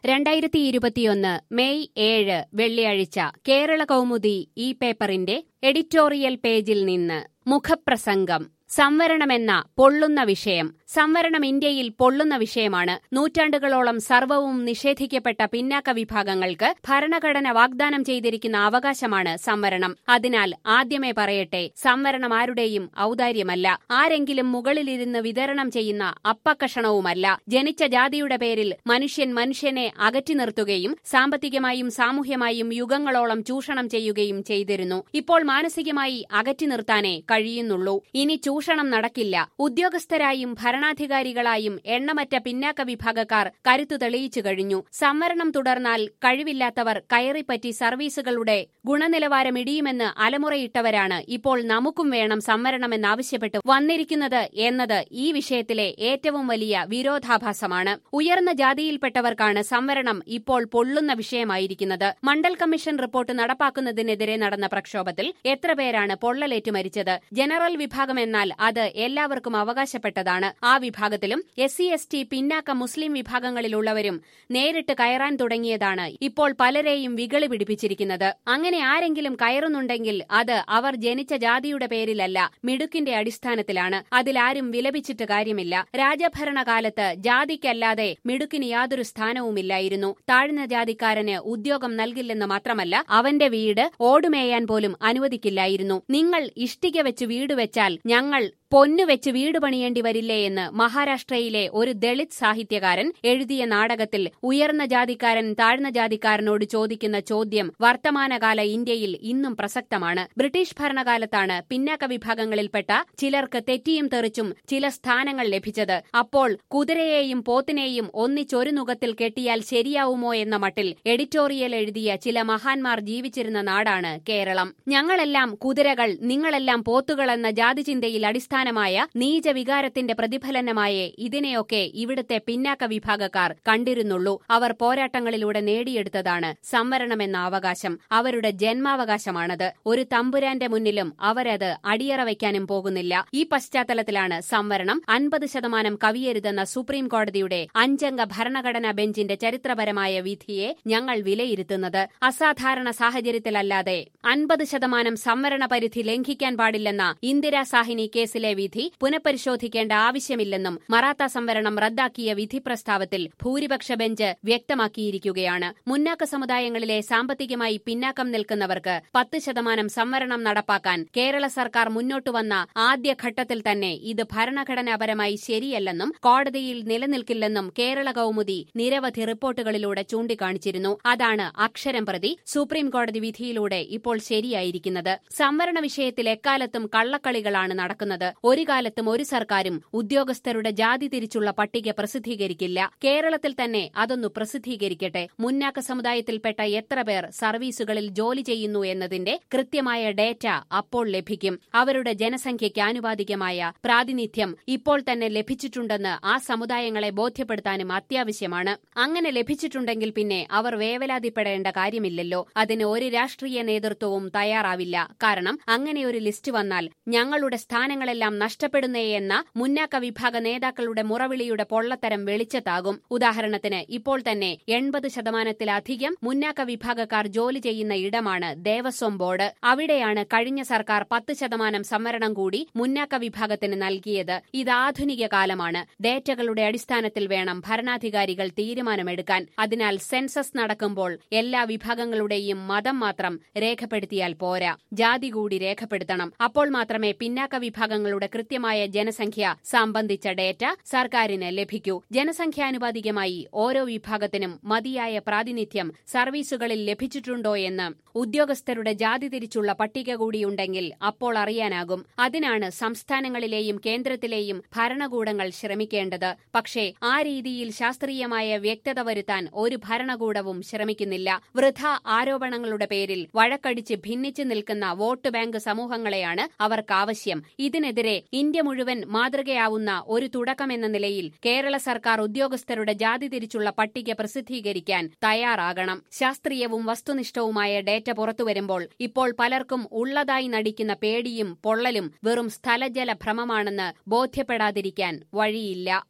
രണ്ടായിരത്തി ഇരുപത്തിയൊന്ന് മെയ് ഏഴ് വെള്ളിയാഴ്ച കേരള കൗമുദി ഈ പേപ്പറിന്റെ എഡിറ്റോറിയൽ പേജിൽ നിന്ന് മുഖപ്രസംഗം സംവരണമെന്ന പൊള്ളുന്ന വിഷയം സംവരണം ഇന്ത്യയിൽ പൊള്ളുന്ന വിഷയമാണ് നൂറ്റാണ്ടുകളോളം സർവവും നിഷേധിക്കപ്പെട്ട പിന്നാക്ക വിഭാഗങ്ങൾക്ക് ഭരണഘടന വാഗ്ദാനം ചെയ്തിരിക്കുന്ന അവകാശമാണ് സംവരണം അതിനാൽ ആദ്യമേ പറയട്ടെ സംവരണം ആരുടെയും ഔദാര്യമല്ല ആരെങ്കിലും മുകളിലിരുന്ന് വിതരണം ചെയ്യുന്ന അപ്പക്കഷണവുമല്ല ജനിച്ച ജാതിയുടെ പേരിൽ മനുഷ്യൻ മനുഷ്യനെ അകറ്റി നിർത്തുകയും സാമ്പത്തികമായും സാമൂഹ്യമായും യുഗങ്ങളോളം ചൂഷണം ചെയ്യുകയും ചെയ്തിരുന്നു ഇപ്പോൾ മാനസികമായി അകറ്റി നിർത്താനേ കഴിയുന്നുള്ളൂ ഇനി ചൂഷണം നടക്കില്ല ഉദ്യോഗസ്ഥരായും ഭരണാധികാരികളായും എണ്ണമറ്റ പിന്നാക്ക വിഭാഗക്കാർ കരുത്തു തെളിയിച്ചു കഴിഞ്ഞു സംവരണം തുടർന്നാൽ കഴിവില്ലാത്തവർ കയറിപ്പറ്റി സർവീസുകളുടെ ഗുണനിലവാരം ഇടിയുമെന്ന് അലമുറയിട്ടവരാണ് ഇപ്പോൾ നമുക്കും വേണം സംവരണമെന്നാവശ്യപ്പെട്ട് വന്നിരിക്കുന്നത് എന്നത് ഈ വിഷയത്തിലെ ഏറ്റവും വലിയ വിരോധാഭാസമാണ് ഉയർന്ന ജാതിയിൽപ്പെട്ടവർക്കാണ് സംവരണം ഇപ്പോൾ പൊള്ളുന്ന വിഷയമായിരിക്കുന്നത് മണ്ഡൽ കമ്മീഷൻ റിപ്പോർട്ട് നടപ്പാക്കുന്നതിനെതിരെ നടന്ന പ്രക്ഷോഭത്തിൽ എത്ര പേരാണ് പൊള്ളലേറ്റ് മരിച്ചത് ജനറൽ വിഭാഗം എന്നാൽ അത് എല്ലാവർക്കും അവകാശപ്പെട്ടതാണ് ആ വിഭാഗത്തിലും എസ് സി എസ് ടി പിന്നാക്ക മുസ്ലിം വിഭാഗങ്ങളിലുള്ളവരും നേരിട്ട് കയറാൻ തുടങ്ങിയതാണ് ഇപ്പോൾ പലരെയും വികളി പിടിപ്പിച്ചിരിക്കുന്നത് അങ്ങനെ ആരെങ്കിലും കയറുന്നുണ്ടെങ്കിൽ അത് അവർ ജനിച്ച ജാതിയുടെ പേരിലല്ല മിടുക്കിന്റെ അടിസ്ഥാനത്തിലാണ് അതിലാരും വിലപിച്ചിട്ട് കാര്യമില്ല രാജഭരണകാലത്ത് ജാതിക്കല്ലാതെ മിടുക്കിന് യാതൊരു സ്ഥാനവുമില്ലായിരുന്നു താഴ്ന്ന ജാതിക്കാരന് ഉദ്യോഗം നൽകില്ലെന്ന് മാത്രമല്ല അവന്റെ വീട് ഓടുമേയാൻ പോലും അനുവദിക്കില്ലായിരുന്നു നിങ്ങൾ ഇഷ്ടിക വെച്ച് വീട് വെച്ചാൽ ഞങ്ങൾ പൊന്നുവെച്ച് വീട് പണിയേണ്ടി വരില്ലേ എന്ന് മഹാരാഷ്ട്രയിലെ ഒരു ദളിത് സാഹിത്യകാരൻ എഴുതിയ നാടകത്തിൽ ഉയർന്ന ജാതിക്കാരൻ താഴ്ന്ന ജാതിക്കാരനോട് ചോദിക്കുന്ന ചോദ്യം വർത്തമാനകാല ഇന്ത്യയിൽ ഇന്നും പ്രസക്തമാണ് ബ്രിട്ടീഷ് ഭരണകാലത്താണ് പിന്നാക്ക വിഭാഗങ്ങളിൽപ്പെട്ട ചിലർക്ക് തെറ്റിയും തെറിച്ചും ചില സ്ഥാനങ്ങൾ ലഭിച്ചത് അപ്പോൾ കുതിരയെയും പോത്തിനെയും ഒന്നിച്ചൊരു നുഖത്തിൽ കെട്ടിയാൽ ശരിയാവുമോ എന്ന മട്ടിൽ എഡിറ്റോറിയൽ എഴുതിയ ചില മഹാന്മാർ ജീവിച്ചിരുന്ന നാടാണ് കേരളം ഞങ്ങളെല്ലാം കുതിരകൾ നിങ്ങളെല്ലാം പോത്തുകളെന്ന ജാതിചിന്തയിൽ അടിസ്ഥാന അടിസ്ഥാനമായ നീചവികാരത്തിന്റെ പ്രതിഫലനമായേ ഇതിനെയൊക്കെ ഇവിടുത്തെ പിന്നാക്ക വിഭാഗക്കാർ കണ്ടിരുന്നുള്ളൂ അവർ പോരാട്ടങ്ങളിലൂടെ നേടിയെടുത്തതാണ് സംവരണമെന്ന അവകാശം അവരുടെ ജന്മാവകാശമാണത് ഒരു തമ്പുരാന്റെ മുന്നിലും അവരത് അടിയറ വയ്ക്കാനും പോകുന്നില്ല ഈ പശ്ചാത്തലത്തിലാണ് സംവരണം അൻപത് ശതമാനം കവിയരുതെന്ന സുപ്രീം കോടതിയുടെ അഞ്ചംഗ ഭരണഘടനാ ബെഞ്ചിന്റെ ചരിത്രപരമായ വിധിയെ ഞങ്ങൾ വിലയിരുത്തുന്നത് അസാധാരണ സാഹചര്യത്തിലല്ലാതെ അൻപത് ശതമാനം സംവരണ പരിധി ലംഘിക്കാൻ പാടില്ലെന്ന ഇന്ദിരാ സാഹിനി കേസിലെ വിധി പുനഃപരിശോധിക്കേണ്ട ആവശ്യമില്ലെന്നും മറാത്ത സംവരണം റദ്ദാക്കിയ വിധി പ്രസ്താവത്തിൽ ഭൂരിപക്ഷ ബെഞ്ച് വ്യക്തമാക്കിയിരിക്കുകയാണ് മുന്നാക്ക സമുദായങ്ങളിലെ സാമ്പത്തികമായി പിന്നാക്കം നിൽക്കുന്നവർക്ക് പത്ത് ശതമാനം സംവരണം നടപ്പാക്കാൻ കേരള സർക്കാർ മുന്നോട്ടുവന്ന ആദ്യഘട്ടത്തിൽ തന്നെ ഇത് ഭരണഘടനാപരമായി ശരിയല്ലെന്നും കോടതിയിൽ നിലനിൽക്കില്ലെന്നും കേരള കൌമുദി നിരവധി റിപ്പോർട്ടുകളിലൂടെ ചൂണ്ടിക്കാണിച്ചിരുന്നു അതാണ് അക്ഷരം പ്രതി സുപ്രീം കോടതി വിധിയിലൂടെ ഇപ്പോൾ ശരിയായിരിക്കുന്നത് സംവരണ വിഷയത്തിൽ എക്കാലത്തും കള്ളക്കളികളാണ് നടക്കുന്നത് ഒരു കാലത്തും ഒരു സർക്കാരും ഉദ്യോഗസ്ഥരുടെ ജാതി തിരിച്ചുള്ള പട്ടിക പ്രസിദ്ധീകരിക്കില്ല കേരളത്തിൽ തന്നെ അതൊന്നു പ്രസിദ്ധീകരിക്കട്ടെ മുന്നാക്ക സമുദായത്തിൽപ്പെട്ട എത്ര പേർ സർവീസുകളിൽ ജോലി ചെയ്യുന്നു എന്നതിന്റെ കൃത്യമായ ഡേറ്റ അപ്പോൾ ലഭിക്കും അവരുടെ ജനസംഖ്യയ്ക്ക് ആനുപാതികമായ പ്രാതിനിധ്യം ഇപ്പോൾ തന്നെ ലഭിച്ചിട്ടുണ്ടെന്ന് ആ സമുദായങ്ങളെ ബോധ്യപ്പെടുത്താനും അത്യാവശ്യമാണ് അങ്ങനെ ലഭിച്ചിട്ടുണ്ടെങ്കിൽ പിന്നെ അവർ വേവലാതിപ്പെടേണ്ട കാര്യമില്ലല്ലോ അതിന് ഒരു രാഷ്ട്രീയ നേതൃത്വവും തയ്യാറാവില്ല കാരണം അങ്ങനെ ഒരു ലിസ്റ്റ് വന്നാൽ ഞങ്ങളുടെ സ്ഥാനങ്ങളെല്ലാം നഷ്ടപ്പെടുന്നേ എന്ന മുന്നാക്ക വിഭാഗ നേതാക്കളുടെ മുറവിളിയുടെ പൊള്ളത്തരം വെളിച്ചത്താകും ഉദാഹരണത്തിന് ഇപ്പോൾ തന്നെ എൺപത് ശതമാനത്തിലധികം മുന്നാക്ക വിഭാഗക്കാർ ജോലി ചെയ്യുന്ന ഇടമാണ് ദേവസ്വം ബോർഡ് അവിടെയാണ് കഴിഞ്ഞ സർക്കാർ പത്ത് ശതമാനം സംവരണം കൂടി മുന്നാക്ക വിഭാഗത്തിന് നൽകിയത് ഇത് ആധുനിക കാലമാണ് ഡേറ്റകളുടെ അടിസ്ഥാനത്തിൽ വേണം ഭരണാധികാരികൾ തീരുമാനമെടുക്കാൻ അതിനാൽ സെൻസസ് നടക്കുമ്പോൾ എല്ലാ വിഭാഗങ്ങളുടെയും മതം മാത്രം രേഖപ്പെടുത്തിയാൽ പോരാ ജാതി കൂടി രേഖപ്പെടുത്തണം അപ്പോൾ മാത്രമേ പിന്നാക്ക വിഭാഗങ്ങളുടെ കൃത്യമായ ജനസംഖ്യ സംബന്ധിച്ച ഡേറ്റ സർക്കാരിന് ലഭിക്കൂ ജനസംഖ്യാനുപാതികമായി ഓരോ വിഭാഗത്തിനും മതിയായ പ്രാതിനിധ്യം സർവീസുകളിൽ ലഭിച്ചിട്ടുണ്ടോ എന്ന് ഉദ്യോഗസ്ഥരുടെ ജാതി തിരിച്ചുള്ള പട്ടിക കൂടിയുണ്ടെങ്കിൽ അപ്പോൾ അറിയാനാകും അതിനാണ് സംസ്ഥാനങ്ങളിലെയും കേന്ദ്രത്തിലെയും ഭരണകൂടങ്ങൾ ശ്രമിക്കേണ്ടത് പക്ഷേ ആ രീതിയിൽ ശാസ്ത്രീയമായ വ്യക്തത വരുത്താൻ ഒരു ഭരണകൂടവും ശ്രമിക്കുന്നില്ല വൃഥ ആരോപണങ്ങളുടെ പേരിൽ വഴക്കടിച്ച് ഭിന്നിച്ചു നിൽക്കുന്ന വോട്ട് ബാങ്ക് സമൂഹങ്ങളെയാണ് അവർക്കാവശ്യം ഇതിനെതിരെ ഇന്ത്യ മുഴുവൻ മാതൃകയാവുന്ന ഒരു തുടക്കമെന്ന നിലയിൽ കേരള സർക്കാർ ഉദ്യോഗസ്ഥരുടെ ജാതി തിരിച്ചുള്ള പട്ടിക പ്രസിദ്ധീകരിക്കാൻ തയ്യാറാകണം ശാസ്ത്രീയവും വസ്തുനിഷ്ഠവുമായ ഡേറ്റ പുറത്തുവരുമ്പോൾ ഇപ്പോൾ പലർക്കും ഉള്ളതായി നടിക്കുന്ന പേടിയും പൊള്ളലും വെറും സ്ഥലജല ഭ്രമമാണെന്ന് ബോധ്യപ്പെടാതിരിക്കാൻ വഴിയില്ല